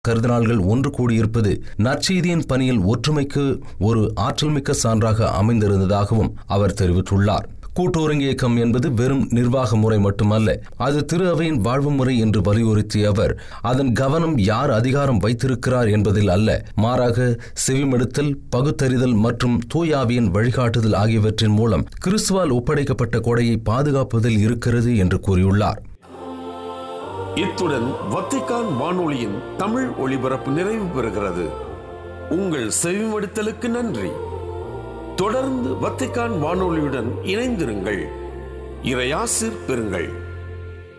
கருதினாள்கள் ஒன்று கூடியிருப்பது நற்செய்தியின் பணியில் ஒற்றுமைக்கு ஒரு ஆற்றல்மிக்க சான்றாக அமைந்திருந்ததாகவும் அவர் தெரிவித்துள்ளார் கூட்டுறங்கு இயக்கம் என்பது வெறும் நிர்வாக முறை மட்டுமல்ல அது திரு அவையின் வாழ்வு முறை என்று வலியுறுத்திய அவர் அதன் கவனம் யார் அதிகாரம் வைத்திருக்கிறார் என்பதில் அல்ல மாறாக செவிமடுத்தல் பகுத்தறிதல் மற்றும் தூயாவியின் வழிகாட்டுதல் ஆகியவற்றின் மூலம் கிறிஸ்துவால் ஒப்படைக்கப்பட்ட கொடையை பாதுகாப்பதில் இருக்கிறது என்று கூறியுள்ளார் இத்துடன் வத்திக்கான் வானொலியின் தமிழ் ஒளிபரப்பு நிறைவு பெறுகிறது உங்கள் செவிமடுத்தலுக்கு நன்றி தொடர்ந்து வத்திக்கான் வானொலியுடன் இணைந்திருங்கள் இறையாசிர் பெறுங்கள்